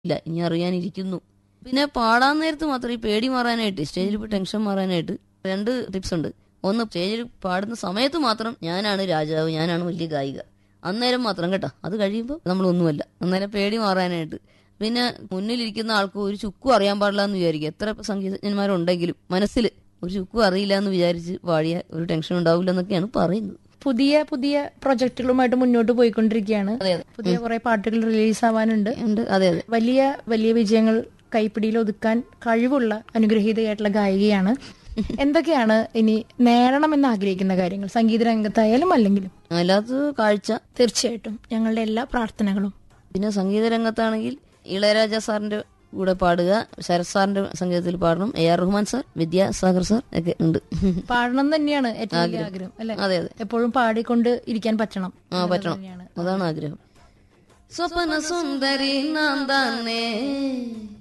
ഇല്ല ഇനി അറിയാനിരിക്കുന്നു പിന്നെ പാടാൻ നേരത്ത് മാത്രം ഈ പേടി മാറാനായിട്ട് സ്റ്റേജിൽ ഇപ്പോൾ ടെൻഷൻ മാറാനായിട്ട് രണ്ട് ടിപ്സ് ഉണ്ട് ഒന്ന് സ്റ്റേജിൽ പാടുന്ന സമയത്ത് മാത്രം ഞാനാണ് രാജാവ് ഞാനാണ് വലിയ ഗായിക അന്നേരം മാത്രം കേട്ടോ അത് കഴിയുമ്പോൾ നമ്മളൊന്നുമല്ല അന്നേരം പേടി മാറാനായിട്ട് പിന്നെ മുന്നിലിരിക്കുന്ന ആൾക്ക് ഒരു ചുക്കും അറിയാൻ പാടില്ല എന്ന് വിചാരിക്കുക എത്ര സംഗീതജ്ഞന്മാരുണ്ടെങ്കിലും മനസ്സിൽ ഒരു ചുക്കും അറിയില്ല എന്ന് വിചാരിച്ച് പാടിയ ഒരു ടെൻഷൻ ഉണ്ടാവില്ല എന്നൊക്കെയാണ് പറയുന്നത് പുതിയ പുതിയ പ്രൊജക്ടുകളുമായിട്ട് മുന്നോട്ട് പോയിക്കൊണ്ടിരിക്കുകയാണ് അതെ അതെ പുതിയ കുറെ പാട്ടുകൾ റിലീസ് ആവാനുണ്ട് ഉണ്ട് അതെ അതെ വലിയ വലിയ വിജയങ്ങൾ കൈപ്പിടിയിൽ ഒതുക്കാൻ കഴിവുള്ള അനുഗ്രഹീതയായിട്ടുള്ള ഗായികയാണ് എന്തൊക്കെയാണ് ഇനി നേടണമെന്ന് ആഗ്രഹിക്കുന്ന കാര്യങ്ങൾ സംഗീത രംഗത്തായാലും അല്ലെങ്കിലും അതിനകത്ത് കാഴ്ച തീർച്ചയായിട്ടും ഞങ്ങളുടെ എല്ലാ പ്രാർത്ഥനകളും പിന്നെ സംഗീത രംഗത്താണെങ്കിൽ ഇളയരാജ സാറിന്റെ കൂടെ പാടുക ശരത് സാറിന്റെ സംഗീതത്തിൽ പാടണം A R Rahman sir Vidyasagar sir ഒക്കെ ഉണ്ട് പാടണം തന്നെയാണ് ഏറ്റവും വലിയ ആഗ്രഹം അല്ലെ അതെ അതെ എപ്പോഴും പാടിക്കൊണ്ട് ഇരിക്കാൻ പറ്റണം ആ പറ്റണം തന്നെയാണ് അതാണ് ആഗ്രഹം സ്വപ്ന സുന്ദരി നാം തന്നെ